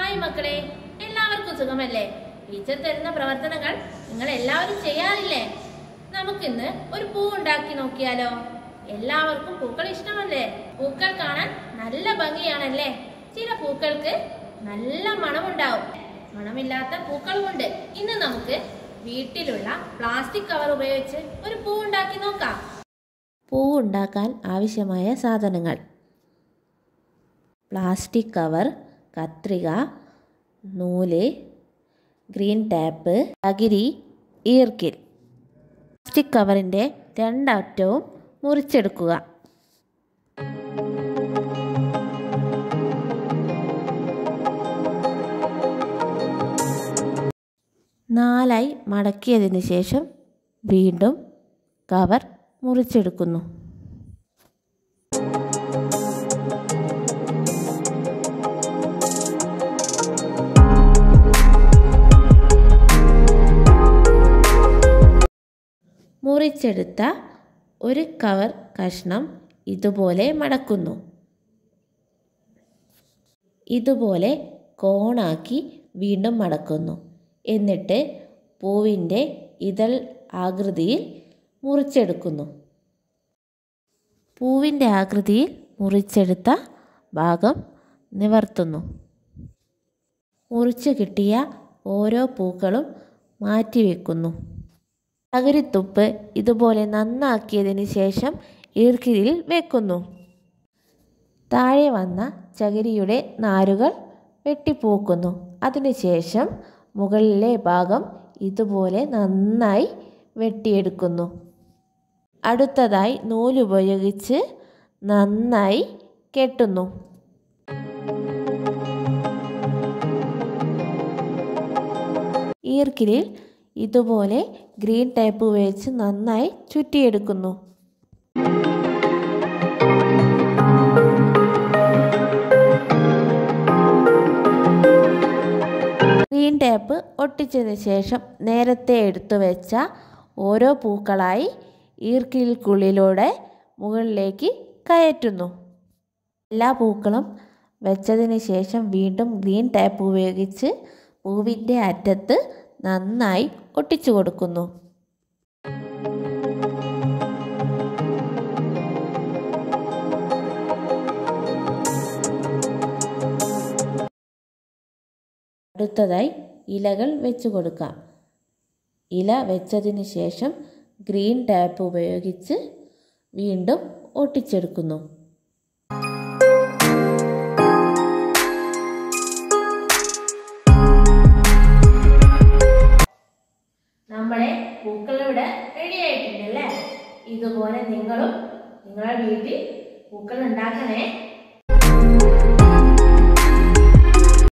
hi മക്കളെ എല്ലാവർക്കും സുഖമല്ലേ ടീച്ചർ തരുന്ന പ്രവർത്തനങ്ങൾ നിങ്ങൾ എല്ലാവരും ചെയ്യാറില്ലേ നമുക്കിന്ന് ഒരു പൂ ഉണ്ടാക്കി നോക്കിയാലോ എല്ലാവർക്കും പൂക്കൾ ഇഷ്ടമല്ലേ പൂക്കൾ കാണാൻ നല്ല ഭംഗിയാണല്ലേ ചില പൂക്കൾക്ക് നല്ല മണമുണ്ടാവും മണമില്ലാത്ത പൂക്കളുമുണ്ട് ഇന്ന് നമുക്ക് വീട്ടിലുള്ള പ്ലാസ്റ്റിക് കവർ ഉപയോഗിച്ച് ഒരു പൂ ഉണ്ടാക്കി നോക്കാം പൂ ഉണ്ടാക്കാൻ ആവശ്യമായ സാധനങ്ങൾ പ്ലാസ്റ്റിക് കവർ കത്രിക നൂല് ഗ്രീൻ ടാപ്പ് അകിരി ഈർക്കിൽ പ്ലാസ്റ്റിക് കവറിൻ്റെ രണ്ടറ്റവും മുറിച്ചെടുക്കുക നാലായി മടക്കിയതിന് ശേഷം വീണ്ടും കവർ മുറിച്ചെടുക്കുന്നു മുറിച്ചെടുത്ത ഒരു കവർ കഷ്ണം ഇതുപോലെ മടക്കുന്നു ഇതുപോലെ കോണാക്കി വീണ്ടും മടക്കുന്നു എന്നിട്ട് പൂവിൻ്റെ ഇതൾ ആകൃതിയിൽ മുറിച്ചെടുക്കുന്നു പൂവിൻ്റെ ആകൃതിയിൽ മുറിച്ചെടുത്ത ഭാഗം നിവർത്തുന്നു മുറിച്ച് കിട്ടിയ ഓരോ പൂക്കളും മാറ്റിവെക്കുന്നു അകരിത്തുപ്പ് ഇതുപോലെ നന്നാക്കിയതിന് ശേഷം ഈർക്കിലിൽ വെക്കുന്നു താഴെ വന്ന ചകിരിയുടെ നാരുകൾ വെട്ടിപ്പോക്കുന്നു അതിനുശേഷം മുകളിലെ ഭാഗം ഇതുപോലെ നന്നായി വെട്ടിയെടുക്കുന്നു അടുത്തതായി നൂലുപയോഗിച്ച് നന്നായി കെട്ടുന്നു ഈർക്കിലിൽ ഇതുപോലെ ഗ്രീൻ ടേപ്പ് ഉപയോഗിച്ച് നന്നായി ചുറ്റിയെടുക്കുന്നു ഗ്രീൻ ടേപ്പ് ഒട്ടിച്ചതിന് ശേഷം നേരത്തെ എടുത്തു വെച്ച ഓരോ പൂക്കളായി ഈർക്കിലിക്കുള്ളിലൂടെ മുകളിലേക്ക് കയറ്റുന്നു എല്ലാ പൂക്കളും വെച്ചതിന് ശേഷം വീണ്ടും ഗ്രീൻ ടേപ്പ് ഉപയോഗിച്ച് പൂവിൻ്റെ അറ്റത്ത് നന്നായി ഒട്ടിച്ചു കൊടുക്കുന്നു അടുത്തതായി ഇലകൾ വെച്ച് കൊടുക്കാം ഇല വെച്ചതിന് ശേഷം ഗ്രീൻ ടാപ്പ് ഉപയോഗിച്ച് വീണ്ടും ഒട്ടിച്ചെടുക്കുന്നു നമ്മുടെ പൂക്കളിവിടെ റെഡി ആയിട്ടുണ്ടല്ലേ ഇതുപോലെ നിങ്ങളും നിങ്ങളുടെ വീട്ടിൽ പൂക്കൾ ഉണ്ടാക്കണേ